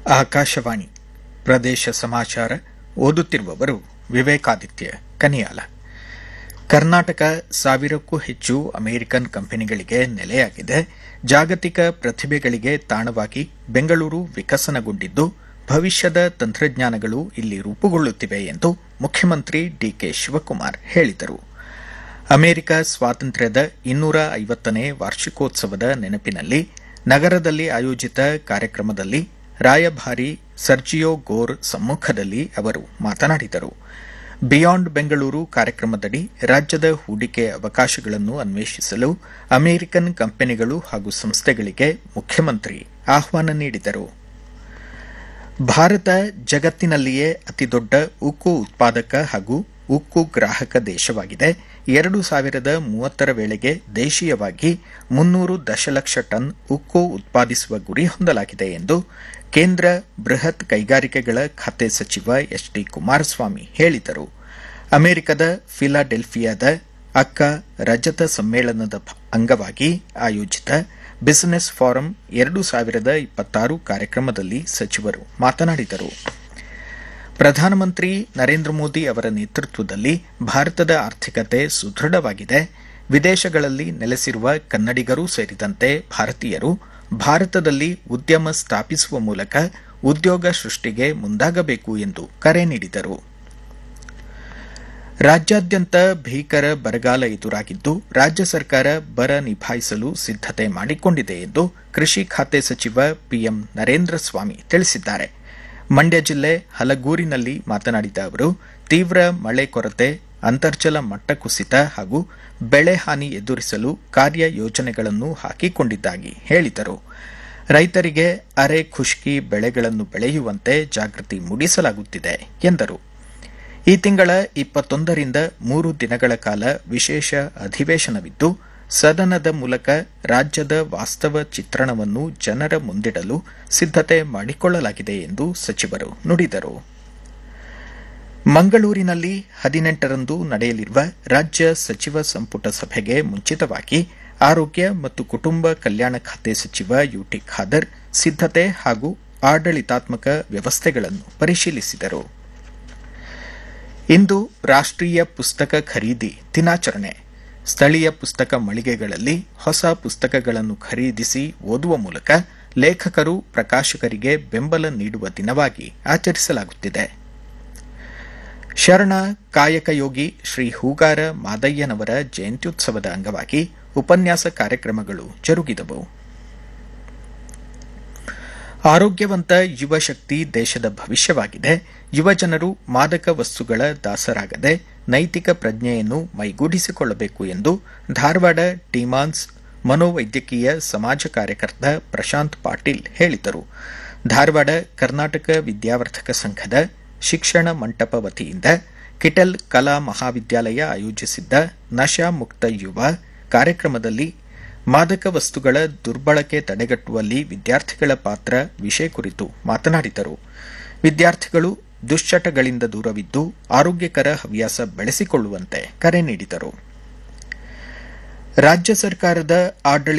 ಆಕಾಶವಾಣಿ ಪ್ರದೇಶ ಸಮಾಚಾರ ಓದುತ್ತಿರುವವರು ವಿವೇಕಾದಿತ್ಯ ಕನಿಯಾಲ ಕರ್ನಾಟಕ ಸಾವಿರಕ್ಕೂ ಹೆಚ್ಚು ಅಮೆರಿಕನ್ ಕಂಪನಿಗಳಿಗೆ ನೆಲೆಯಾಗಿದೆ ಜಾಗತಿಕ ಪ್ರತಿಭೆಗಳಿಗೆ ತಾಣವಾಗಿ ಬೆಂಗಳೂರು ವಿಕಸನಗೊಂಡಿದ್ದು ಭವಿಷ್ಯದ ತಂತ್ರಜ್ಞಾನಗಳು ಇಲ್ಲಿ ರೂಪುಗೊಳ್ಳುತ್ತಿವೆ ಎಂದು ಮುಖ್ಯಮಂತ್ರಿ ಡಿಕೆ ಶಿವಕುಮಾರ್ ಹೇಳಿದರು ಅಮೆರಿಕ ಸ್ವಾತಂತ್ರ್ಯದ ಇನ್ನೂರ ಐವತ್ತನೇ ವಾರ್ಷಿಕೋತ್ಸವದ ನೆನಪಿನಲ್ಲಿ ನಗರದಲ್ಲಿ ಆಯೋಜಿತ ಕಾರ್ಯಕ್ರಮದಲ್ಲಿ ರಾಯಭಾರಿ ಸರ್ಜಿಯೋ ಗೋರ್ ಸಮ್ಮುಖದಲ್ಲಿ ಅವರು ಮಾತನಾಡಿದರು ಬಿಯಾಂಡ್ ಬೆಂಗಳೂರು ಕಾರ್ಯಕ್ರಮದಡಿ ರಾಜ್ಯದ ಹೂಡಿಕೆ ಅವಕಾಶಗಳನ್ನು ಅನ್ವೇಷಿಸಲು ಅಮೆರಿಕನ್ ಕಂಪನಿಗಳು ಹಾಗೂ ಸಂಸ್ಥೆಗಳಿಗೆ ಮುಖ್ಯಮಂತ್ರಿ ಆಹ್ವಾನ ನೀಡಿದರು ಭಾರತ ಜಗತ್ತಿನಲ್ಲಿಯೇ ಅತಿದೊಡ್ಡ ಉಕ್ಕು ಉತ್ಪಾದಕ ಹಾಗೂ ಉಕ್ಕು ಗ್ರಾಹಕ ದೇಶವಾಗಿದೆ ಎರಡು ಸಾವಿರದ ಮೂವತ್ತರ ವೇಳೆಗೆ ದೇಶೀಯವಾಗಿ ಮುನ್ನೂರು ದಶಲಕ್ಷ ಟನ್ ಉಕ್ಕು ಉತ್ಪಾದಿಸುವ ಗುರಿ ಹೊಂದಲಾಗಿದೆ ಎಂದು ಕೇಂದ್ರ ಬೃಹತ್ ಕೈಗಾರಿಕೆಗಳ ಖಾತೆ ಸಚಿವ ಎಚ್ ಡಿ ಕುಮಾರಸ್ವಾಮಿ ಹೇಳಿದರು ಅಮೆರಿಕದ ಫಿಲಾಡೆಲ್ಫಿಯಾದ ಅಕ್ಕ ರಜತ ಸಮ್ಮೇಳನದ ಅಂಗವಾಗಿ ಆಯೋಜಿತ ಬಿಸಿನೆಸ್ ಫಾರಂ ಎರಡು ಸಾವಿರದ ಇಪ್ಪತ್ತಾರು ಕಾರ್ಯಕ್ರಮದಲ್ಲಿ ಸಚಿವರು ಮಾತನಾಡಿದರು ಪ್ರಧಾನಮಂತ್ರಿ ನರೇಂದ್ರ ಮೋದಿ ಅವರ ನೇತೃತ್ವದಲ್ಲಿ ಭಾರತದ ಆರ್ಥಿಕತೆ ಸುದೃಢವಾಗಿದೆ ವಿದೇಶಗಳಲ್ಲಿ ನೆಲೆಸಿರುವ ಕನ್ನಡಿಗರೂ ಸೇರಿದಂತೆ ಭಾರತೀಯರು ಭಾರತದಲ್ಲಿ ಉದ್ಯಮ ಸ್ಥಾಪಿಸುವ ಮೂಲಕ ಉದ್ಯೋಗ ಸೃಷ್ಟಿಗೆ ಮುಂದಾಗಬೇಕು ಎಂದು ಕರೆ ನೀಡಿದರು ರಾಜ್ಯಾದ್ಯಂತ ಭೀಕರ ಬರಗಾಲ ಎದುರಾಗಿದ್ದು ರಾಜ್ಯ ಸರ್ಕಾರ ಬರ ನಿಭಾಯಿಸಲು ಸಿದ್ದತೆ ಮಾಡಿಕೊಂಡಿದೆ ಎಂದು ಕೃಷಿ ಖಾತೆ ಸಚಿವ ಪಿಎಂ ನರೇಂದ್ರ ಸ್ವಾಮಿ ತಿಳಿಸಿದ್ದಾರೆ ಮಂಡ್ಯ ಜಿಲ್ಲೆ ಹಲಗೂರಿನಲ್ಲಿ ಮಾತನಾಡಿದ ಅವರು ತೀವ್ರ ಮಳೆ ಕೊರತೆ ಅಂತರ್ಜಲ ಮಟ್ಟ ಕುಸಿತ ಹಾಗೂ ಬೆಳೆ ಹಾನಿ ಎದುರಿಸಲು ಕಾರ್ಯ ಯೋಜನೆಗಳನ್ನು ಹಾಕಿಕೊಂಡಿದ್ದಾಗಿ ಹೇಳಿದರು ರೈತರಿಗೆ ಅರೆ ಖುಷ್ಕಿ ಬೆಳೆಗಳನ್ನು ಬೆಳೆಯುವಂತೆ ಜಾಗೃತಿ ಮೂಡಿಸಲಾಗುತ್ತಿದೆ ಎಂದರು ಈ ತಿಂಗಳ ಇಪ್ಪತ್ತೊಂದರಿಂದ ಮೂರು ದಿನಗಳ ಕಾಲ ವಿಶೇಷ ಅಧಿವೇಶನವಿದ್ದು ಸದನದ ಮೂಲಕ ರಾಜ್ಯದ ವಾಸ್ತವ ಚಿತ್ರಣವನ್ನು ಜನರ ಮುಂದಿಡಲು ಸಿದ್ದತೆ ಮಾಡಿಕೊಳ್ಳಲಾಗಿದೆ ಎಂದು ಸಚಿವರು ನುಡಿದರು ಮಂಗಳೂರಿನಲ್ಲಿ ಹದಿನೆಂಟರಂದು ನಡೆಯಲಿರುವ ರಾಜ್ಯ ಸಚಿವ ಸಂಪುಟ ಸಭೆಗೆ ಮುಂಚಿತವಾಗಿ ಆರೋಗ್ಯ ಮತ್ತು ಕುಟುಂಬ ಕಲ್ಯಾಣ ಖಾತೆ ಸಚಿವ ಯುಟಿ ಖಾದರ್ ಸಿದ್ದತೆ ಹಾಗೂ ಆಡಳಿತಾತ್ಮಕ ವ್ಯವಸ್ಥೆಗಳನ್ನು ಪರಿಶೀಲಿಸಿದರು ಇಂದು ರಾಷ್ಟೀಯ ಪುಸ್ತಕ ಖರೀದಿ ದಿನಾಚರಣೆ ಸ್ಥಳೀಯ ಪುಸ್ತಕ ಮಳಿಗೆಗಳಲ್ಲಿ ಹೊಸ ಪುಸ್ತಕಗಳನ್ನು ಖರೀದಿಸಿ ಓದುವ ಮೂಲಕ ಲೇಖಕರು ಪ್ರಕಾಶಕರಿಗೆ ಬೆಂಬಲ ನೀಡುವ ದಿನವಾಗಿ ಆಚರಿಸಲಾಗುತ್ತಿದೆ ಶರಣ ಕಾಯಕಯೋಗಿ ಶ್ರೀ ಹೂಗಾರ ಮಾದಯ್ಯನವರ ಜಯಂತ್ಯುತ್ಸವದ ಅಂಗವಾಗಿ ಉಪನ್ಯಾಸ ಕಾರ್ಯಕ್ರಮಗಳು ಜರುಗಿದವು ಆರೋಗ್ಯವಂತ ಯುವ ಶಕ್ತಿ ದೇಶದ ಭವಿಷ್ಯವಾಗಿದೆ ಯುವಜನರು ಮಾದಕ ವಸ್ತುಗಳ ದಾಸರಾಗದೆ ನೈತಿಕ ಪ್ರಜ್ಞೆಯನ್ನು ಮೈಗೂಡಿಸಿಕೊಳ್ಳಬೇಕು ಎಂದು ಧಾರವಾಡ ಟಿಮಾನ್ಸ್ ಮನೋವೈದ್ಯಕೀಯ ಸಮಾಜ ಕಾರ್ಯಕರ್ತ ಪ್ರಶಾಂತ್ ಪಾಟೀಲ್ ಹೇಳಿದರು ಧಾರವಾಡ ಕರ್ನಾಟಕ ವಿದ್ಯಾವರ್ಧಕ ಸಂಘದ ಶಿಕ್ಷಣ ಮಂಟಪ ವತಿಯಿಂದ ಕಿಟಲ್ ಕಲಾ ಮಹಾವಿದ್ಯಾಲಯ ಆಯೋಜಿಸಿದ್ದ ನಶಾ ಮುಕ್ತ ಯುವ ಕಾರ್ಯಕ್ರಮದಲ್ಲಿ ಮಾದಕ ವಸ್ತುಗಳ ದುರ್ಬಳಕೆ ತಡೆಗಟ್ಟುವಲ್ಲಿ ವಿದ್ಯಾರ್ಥಿಗಳ ಪಾತ್ರ ವಿಷಯ ಕುರಿತು ಮಾತನಾಡಿದರು ವಿದ್ಯಾರ್ಥಿಗಳು ದುಶ್ಚಟಗಳಿಂದ ದೂರವಿದ್ದು ಆರೋಗ್ಯಕರ ಹವ್ಯಾಸ ಬೆಳೆಸಿಕೊಳ್ಳುವಂತೆ ಕರೆ ನೀಡಿದರು ರಾಜ್ಯ ಸರ್ಕಾರದ ಆಡಳಿತ